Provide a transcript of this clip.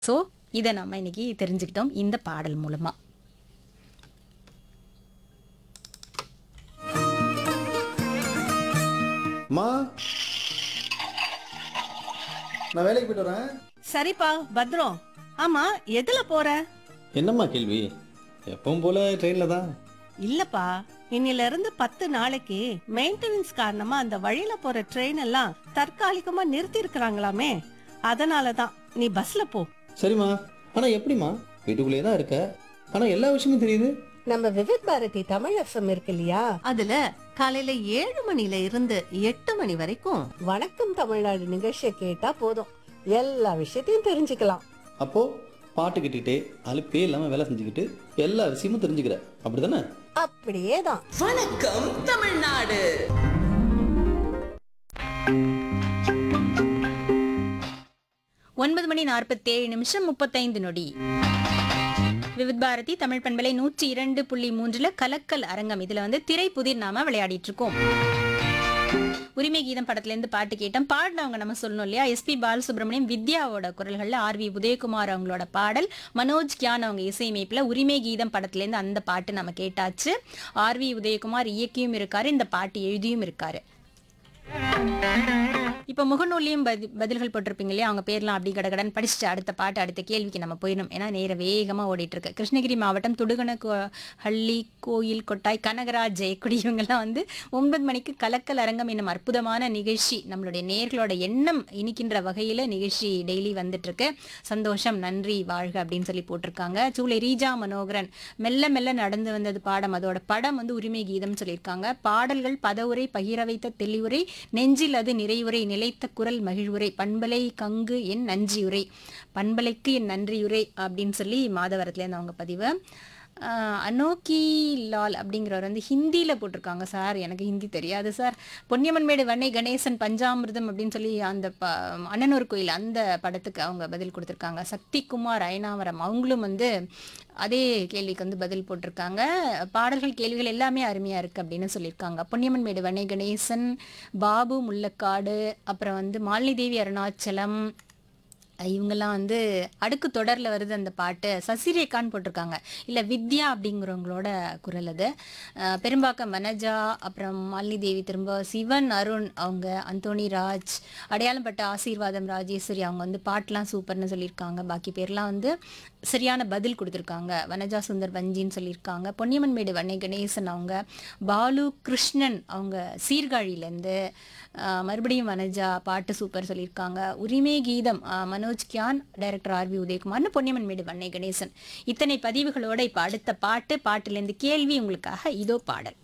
so இதை நம்ம இன்னைக்கு தெரிஞ்சுக்கிட்டோம் இந்த பாடல் மூலமா அம்மா நான் வேலைக்கு போயிட்டு வரேன் சரிப்பா பத்ரம் ஆமா எதுல போற என்னம்மா கேள்வி எப்பவும் போல ட்ரெயின்ல தான் இல்லப்பா இன்னில இருந்து பத்து நாளைக்கு மெயின்டெனன்ஸ் காரணமா அந்த வழியில போற ட்ரெயின் எல்லாம் தற்காலிகமா நிறுத்தி இருக்கிறாங்களாமே அதனாலதான் நீ பஸ்ல போ சரிம்மா ஆனா எப்படிம்மா வீட்டுக்குள்ளேயே தான் இருக்க ஆனா எல்லா விஷயமும் தெரியுது நம்ம விவித் பாரதி தமிழ் எஃப்எம் இருக்கு இல்லையா அதுல காலையில ஏழு மணில இருந்து எட்டு மணி வரைக்கும் வணக்கம் தமிழ்நாடு நிகழ்ச்சியை கேட்டா போதும் எல்லா விஷயத்தையும் தெரிஞ்சுக்கலாம் அப்போ பாட்டு கேட்டுக்கிட்டே அலுப்பே இல்லாம வேலை செஞ்சுக்கிட்டு எல்லா விஷயமும் தெரிஞ்சுக்கிற அப்படிதானே அப்படியே தான் வணக்கம் தமிழ்நாடு ஒன்பது மணி நாற்பத்தேழு நிமிஷம் முப்பத்தைந்து நொடி விவித் பாரதி தமிழ் பண்பலை நூற்றி இரண்டு புள்ளி மூன்றுல கலக்கல் அரங்கம் இதுல வந்து திரைப்புதிர் நாம விளையாடிட்டு இருக்கோம் உரிமை கீதம் படத்துல இருந்து பாட்டு கேட்டோம் பாடினவங்க நம்ம சொல்லணும் இல்லையா எஸ்பி பாலசுப்ரமணியம் வித்யாவோட குரல்கள்ல ஆர் வி உதயகுமார் அவங்களோட பாடல் மனோஜ் கியான் அவங்க இசையமைப்புல உரிமை கீதம் படத்துல இருந்து அந்த பாட்டு நம்ம கேட்டாச்சு ஆர் வி உதயகுமார் இயக்கியும் இருக்காரு இந்த பாட்டு எழுதியும் இருக்காரு இப்போ முகநூல்லையும் பதி பதில்கள் போட்டிருப்பீங்க இல்லையா அவங்க பேர்லாம் அப்படி கடகடன் படிச்சுட்டு அடுத்த பாட்டு அடுத்த கேள்விக்கு நம்ம போயிடணும் ஏன்னா நேர வேகமாக ஓடிட்டு இருக்கு கிருஷ்ணகிரி மாவட்டம் துடுகண கோ ஹள்ளி கோயில் கொட்டாய் கனகராஜ் ஜெயக்குடி இவங்கெல்லாம் வந்து ஒன்பது மணிக்கு கலக்கல் அரங்கம் என்னும் அற்புதமான நிகழ்ச்சி நம்மளுடைய நேர்களோட எண்ணம் இனிக்கின்ற வகையில் நிகழ்ச்சி டெய்லி வந்துட்டு இருக்கு சந்தோஷம் நன்றி வாழ்க அப்படின்னு சொல்லி போட்டிருக்காங்க சூளை ரீஜா மனோகரன் மெல்ல மெல்ல நடந்து வந்தது பாடம் அதோட படம் வந்து உரிமை கீதம் சொல்லியிருக்காங்க பாடல்கள் பதவுரை பகிர வைத்த தெளிவுரை நெஞ்சில் அது நிறைவுரை நிலைத்த குரல் மகிழ்வுரை பண்பலை கங்கு என் நன்றியுரை பண்பலைக்கு என் நன்றியுரை அப்படின்னு சொல்லி மாதவரத்துலேருந்து அவங்க பதிவு ஆஹ் அனோக்கி லால் அப்படிங்கிறவர் வந்து ஹிந்தியில் போட்டிருக்காங்க சார் எனக்கு ஹிந்தி தெரியாது சார் பொன்னியம்மன்மேடு வன்னை கணேசன் பஞ்சாமிர்தம் அப்படின்னு சொல்லி அந்த ப அண்ணனூர் கோயில் அந்த படத்துக்கு அவங்க பதில் கொடுத்துருக்காங்க சக்திகுமார் அயனாவரம் அவங்களும் வந்து அதே கேள்விக்கு வந்து பதில் போட்டிருக்காங்க பாடல்கள் கேள்விகள் எல்லாமே அருமையாக இருக்குது அப்படின்னு சொல்லியிருக்காங்க பொன்னியம்மன்மேடு வன்னை கணேசன் பாபு முல்லக்காடு அப்புறம் வந்து மாலினி தேவி அருணாச்சலம் இவங்கெல்லாம் வந்து அடுக்கு தொடரில் வருது அந்த பாட்டு சசிரேகான்னு போட்டிருக்காங்க இல்லை வித்யா அப்படிங்கிறவங்களோட குரல் அது அஹ் பெரும்பாக்கம் வனஜா அப்புறம் மாலினி தேவி திரும்ப சிவன் அருண் அவங்க அந்தோணி ராஜ் அடையாளம் பட்ட ஆசீர்வாதம் ராஜேஸ்வரி அவங்க வந்து பாட்டெலாம் சூப்பர்னு சொல்லியிருக்காங்க பாக்கி பேர்லாம் வந்து சரியான பதில் கொடுத்துருக்காங்க வனஜா சுந்தர் வஞ்சின்னு சொல்லியிருக்காங்க பொன்னியம்மன் மேடு வன்னை கணேசன் அவங்க பாலு கிருஷ்ணன் அவங்க சீர்காழியிலேருந்து ஆஹ் மறுபடியும் வனஜா பாட்டு சூப்பர் சொல்லியிருக்காங்க உரிமை கீதம் ஆஹ் Manoj Gyan director R V உதயகுமார்னு பொன்னியம்மன் மேடு வன்னை கணேசன் இத்தனை பதிவுகளோட இப்போ அடுத்த பாட்டு பாட்டுலேருந்து கேள்வி உங்களுக்காக இதோ பாடல்